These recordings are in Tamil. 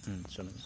ம் சொல்லுங்கள்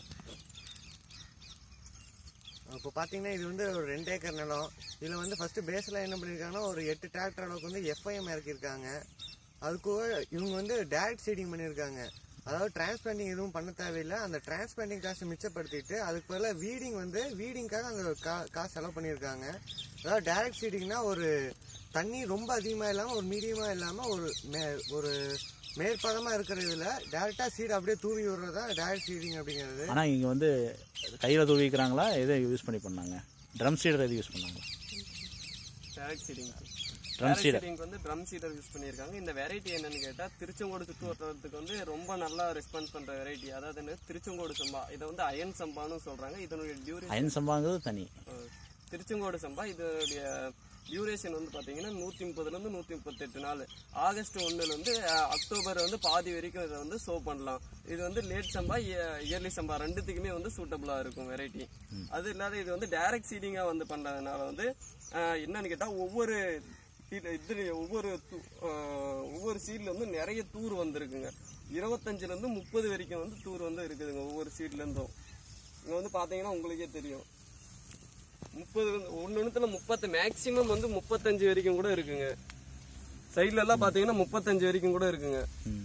இப்போ பார்த்தீங்கன்னா இது வந்து ஒரு ரெண்டு ஏக்கர் நிலம் இதில் வந்து ஃபஸ்ட்டு பேஸில் என்ன பண்ணியிருக்காங்கன்னா ஒரு எட்டு டிராக்டர் அளவுக்கு வந்து எஃப்ஐஎம் இறக்கியிருக்காங்க அதுக்கு இவங்க வந்து டைரக்ட் சீடிங் பண்ணியிருக்காங்க அதாவது டிரான்ஸ்பிளான்டிங் எதுவும் பண்ண தேவையில்லை அந்த டிரான்ஸ்பிளான்டிங் காசை மிச்சப்படுத்திட்டு அதுக்கு பதிலாக வீடிங் வந்து வீடிங்காக அந்த கா காசு செலவு பண்ணியிருக்காங்க அதாவது டைரக்ட் சீடிங்னா ஒரு தண்ணி ரொம்ப அதிகமாக இல்லாமல் ஒரு மீடியமாக இல்லாமல் ஒரு மே ஒரு மேற்பதமாக இருக்கிற இதில் டேரெக்டாக சீடு அப்படியே தூவி விடுறது தான் டைரக்ட் சீடிங் அப்படிங்கிறது ஆனால் இங்கே வந்து கையில் தூவிக்கிறாங்களா எதை யூஸ் பண்ணி பண்ணாங்க ட்ரம் சீடர் எது யூஸ் பண்ணாங்களா direct seeding drum seeder seeding வந்து ட்ரம் சீடர் யூஸ் பண்ணியிருக்காங்க இந்த வெரைட்டி என்னன்னு கேட்டால் திருச்செங்கோடு சுற்று வட்டாரத்துக்கு வந்து ரொம்ப நல்லா ரெஸ்பான்ஸ் பண்ற வெரைட்டி அதாவது என்ன திருச்செங்கோடு சம்பா இதை வந்து அயன் சம்பான்னு சொல்றாங்க இதனுடைய டியூரேஷன் அயன் சம்பாங்கிறது தனி திருச்செங்கோடு சம்பா இதனுடைய டியூரேஷன் வந்து பாத்தீங்கன்னா நூத்தி முப்பதுல இருந்து நூத்தி முப்பத்தெட்டு நாள் ஆகஸ்ட் ஒண்ணுல இருந்து அஹ், அக்டோபர் வந்து பாதி வரைக்கும் இதை வந்து சோ பண்ணலாம் இது வந்து லேட் சம்பா இயர்லி சம்பா ரெண்டுத்துக்குமே வந்து சூட்டபிளா இருக்கும் வெரைட்டி அது இல்லாத இது வந்து டைரக்ட் சீடிங்கா வந்து பண்றதுனால வந்து அஹ், என்னன்னு கேட்டா ஒவ்வொரு இது இது ஒவ்வொரு து- அஹ், ஒவ்வொரு சீட்ல வந்து நிறைய தூர் வந்திருக்குங்க இருபத்தஞ்சுல இருந்து முப்பது வரைக்கும் வந்து தூர் வந்து இருக்குதுங்க ஒவ்வொரு சீட்ல இருந்தும் இங்க வந்து பாத்தீங்கன்னா உங்களுக்கே தெரியும் முப்பது ஒன்னு ஒண்ணுத்துல முப்பத்து மேக்சிமம் வந்து முப்பத்தஞ்சு வரைக்கும் கூட இருக்குங்க சைட்ல எல்லாம் பாத்தீங்கன்னா முப்பத்தஞ்சு வரைக்கும் கூட இருக்குங்க ம்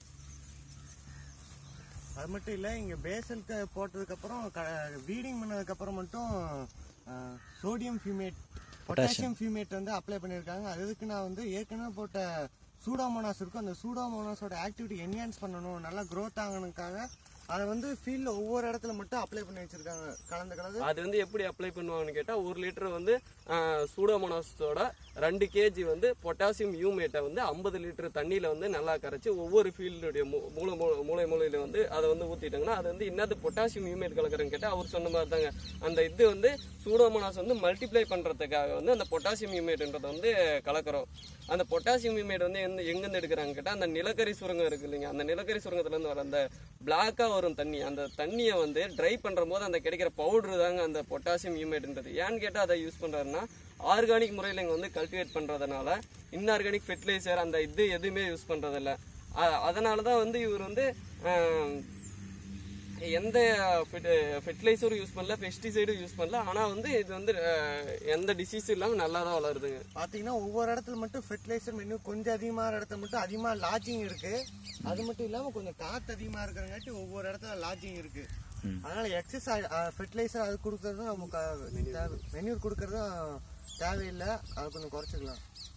அது மட்டும் இல்லை இங்கே பேசலுக்கு போட்டதுக்கப்புறம் வீடிங் பண்ணதுக்கப்புறம் மட்டும் சோடியம் ஃபியூமேட் பொட்டாசியம் ஃபியூமேட் வந்து அப்ளை பண்ணியிருக்காங்க அது எதுக்கு நான் வந்து ஏற்கனவே போட்ட சூடோமோனாஸ் இருக்கும் அந்த சூடோமோனாஸோட ஆக்டிவிட்டி என்ஹான்ஸ் பண்ணணும் நல்லா க்ரோத் ஆகணுக்காக அதை வந்து ஃபீல்டில் ஒவ்வொரு இடத்துல மட்டும் அப்ளை பண்ணி வச்சிருக்காங்க கலந்து கலந்து அது வந்து எப்படி அப்ளை பண்ணுவாங்கன்னு கேட்டா ஒரு லிட்டர் வந்து சூடோமோனாஸோட ரெண்டு கேஜி வந்து பொட்டாசியம் யூமேட்டை வந்து ஐம்பது லிட்டர் தண்ணியில வந்து நல்லா கரைச்சு ஒவ்வொரு ஃபீல்டுடைய மூளை மூளை- மூளை மூலையில வந்து அதை வந்து ஊத்திட்டாங்கன்னா அது வந்து என்னது பொட்டாசியம் யூமேட் கலக்குறேன்னு கேட்டா அவர் சொன்ன மாதிரி தாங்க அந்த இது வந்து சூடோமோனாஸ் வந்து மல்டிப்ளை பண்றதுக்காக வந்து அந்த பொட்டாசியம் யூமேட்ன்றதை வந்து கலக்குறோம் அந்த பொட்டாசியம் யூமேட் வந்து எந்த எங்கேருந்து எடுக்கிறாங்க கேட்டா அந்த நிலக்கரி சுரங்கம் இருக்கு இல்லைங்க அந்த நிலக்கரி சுரங்கத்துல இருந்து வர அந்த பிளாக்கா வரும் தண்ணி அந்த தண்ணியை வந்து ட்ரை பண்ற போது அந்த கிடைக்கிற பவுடர் தாங்க அந்த பொட்டாசியம் யூமேட்ன்றது ஏன்னு கேட்டா அதை யூஸ் பண்றாருன்னா ஆர்கானிக் முறையில் இங்க வந்து கல்டிவேட் பண்றதுனால இன்ஆர்கானிக் ஃபெர்டிலைசர் அந்த இது எதுவுமே யூஸ் பண்றதில்ல அ- அதனாலதான் வந்து இவர் வந்து ஆஹ், எந்த ஃபெர்டிலைசரும் யூஸ் பண்ணல பெஸ்டிசைடும் யூஸ் பண்ணல ஆனா வந்து இது வந்து அஹ், எந்த டிசீஸ் இல்லாம நல்லா தான் வளருதுங்க பார்த்தீங்கன்னா ஒவ்வொரு இடத்துல மட்டும் ஃபெர்டிலைசர் இன்னும் கொஞ்சம் அதிகமான இடத்துல மட்டும் அதிகமாக லாட்ஜிங் இருக்கு அது மட்டும் இல்லாமல் கொஞ்சம் காற்று அதிகமாக இருக்கிறங்காட்டி ஒவ்வொரு இடத்துல லாட்ஜிங் இருக்கு அதனால எக்ஸஸ் ஃபெர்டிலைசர் அது கொடுக்கறதும் நமக்கு மென்யூர் கொடுக்கறதும் தேவையில்லை அது கொஞ்சம் குறைச்சிக்கலாம்